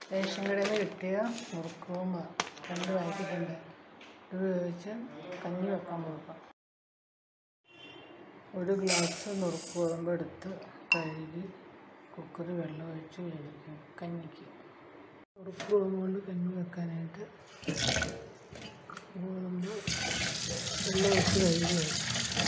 ration കടയിൽ നിന്ന് കിട്ടിയ നുറുക്കവും രണ്ട് പാക്കറ്റുണ്ട് ഇത് ഉപയോഗിച്ച് കഞ്ഞി വെക്കാൻ കൊടുക്കാം ഒരു ഗ്ലാസ് നുറുക്ക് ഗോതമ്പ് എടുത്ത് കഴുകി കുക്കറിൽ വെള്ളം ഒഴിച്ച് വേവിക്കും കഞ്ഞിക്ക് നുറുക്ക് ഗോതമ്പ് കൊണ്ട് കഞ്ഞി വെക്കാനായിട്ട് ഗോതമ്പ് വെള്ളം ഒഴിച്ച് കഴുകി വെക്കും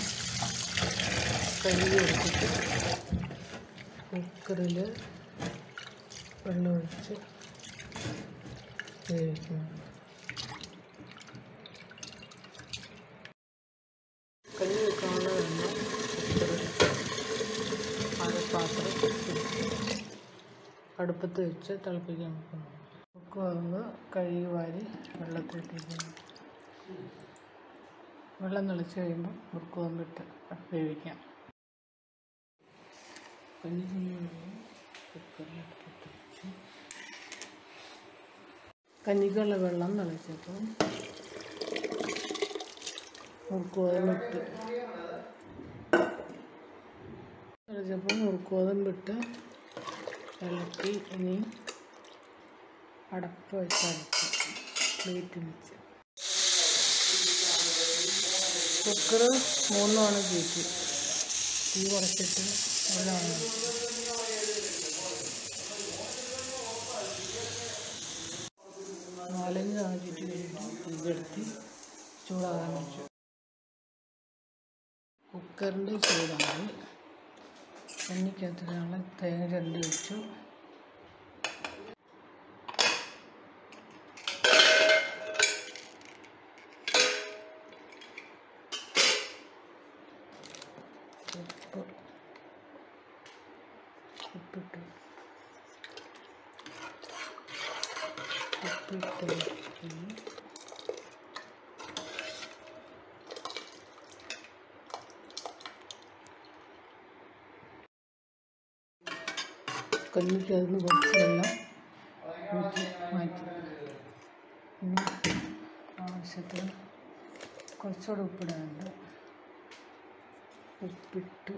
കഴുകി എടുത്തിട്ട് കുക്കറിൽ വെള്ളം ഒഴിച്ച് വേവിക്കുന്നു കഞ്ഞി വെക്കാനുള്ള വെള്ളം കുക്കറിൽ അരപ്പാത്രം അടുപ്പത്ത് വെച്ച് തിളപ്പിക്കാൻ വെക്കുന്നു ഉപ്പ് വന്ന് കഴുകി വാരി വെള്ളത്തിലിട്ടിരിക്കുന്നു വെള്ളം തിളച്ച് കഴിയുമ്പോൾ മുറുക്ക് വന്നിട്ട് വേവിക്കാം കഞ്ഞി കുക്കറിൽ അടുപ്പത്ത് വെച്ച് കഞ്ഞിക്കുള്ള വെള്ളം തിളച്ചപ്പോൾ മുറുക്കോതമ്പിട്ട് തിളച്ചപ്പോൾ മുറുക്കോതമ്പിട്ട് ഇളക്കി ഇനി അടപ്പ് വെച്ച് അടച്ച് പ്ലേറ്റ് വെച്ച് കുക്കർ മൂന്നാണ് കയറ്റി തീ കുറച്ചിട്ട് വെള്ളമാണ് നാലഞ്ച് ആഴ്ചയിട്ട് കഴിഞ്ഞിട്ട് ഇതെടുത്ത് ചൂടാകാൻ വെച്ചു കുക്കറിൻ്റെ ചൂടായി കഞ്ഞിക്കകത്തിനുള്ള തേങ്ങ ചരണ്ടി വെച്ചു ഉപ്പ് ഉപ്പിട്ടു ഉപ്പിട്ട് ഇനി കഞ്ഞിക്ക് അതിന് കുറച്ച് വെള്ളം ഊറ്റി മാറ്റി ഇനി ആവശ്യത്തിന് കുറച്ചുകൂടെ ഉപ്പിടാനുണ്ട് ഉപ്പിട്ട്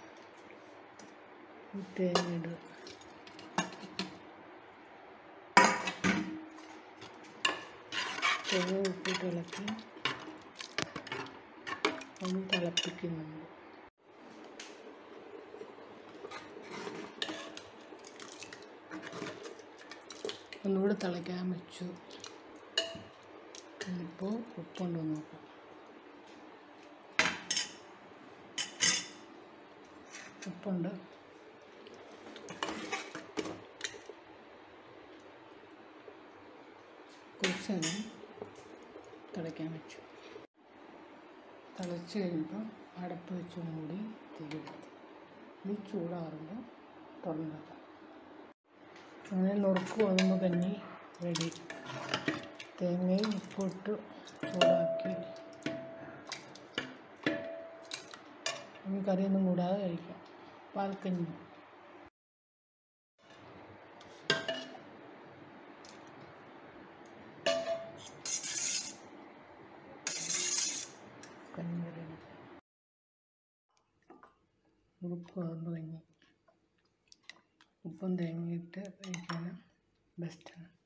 ഈ തേങ്ങ ഇടുക തേങ്ങ ഉപ്പിട്ട് ഇളക്കി ഒന്ന് തിളപ്പിക്കുന്നുണ്ട് ഒന്നുകൂടെ തിളയ്ക്കാൻ വെച്ചു ഇപ്പോൾ ഉപ്പുണ്ടോ നോക്കാം ഉപ്പുണ്ട് കുറച്ച് നേരം തിളയ്ക്കാൻ വെച്ചു തിളച്ച് കഴിഞ്ഞപ്പോൾ അടപ്പ് വെച്ച് മൂടി തീയെടുത്തു ഇത് ചൂടാറുമ്പോൾ തുറന്നിടാം അങ്ങനെ നുറുക്ക് പോകുമ്പോൾ കഞ്ഞി റെഡി തേങ്ങയും ഉപ്പിട്ട് ചൂടാക്കി ഇനി കറിയൊന്നും കൂടാതെ കഴിക്കാം പാൽക്കഞ്ഞി കഞ്ഞി റെഡി ഉറുപ്പ് പോകുമ്പോൾ കഞ്ഞി ഉപ്പും തേങ്ങയിട്ട് കഴിക്കാൻ ബെസ്റ്റാണ്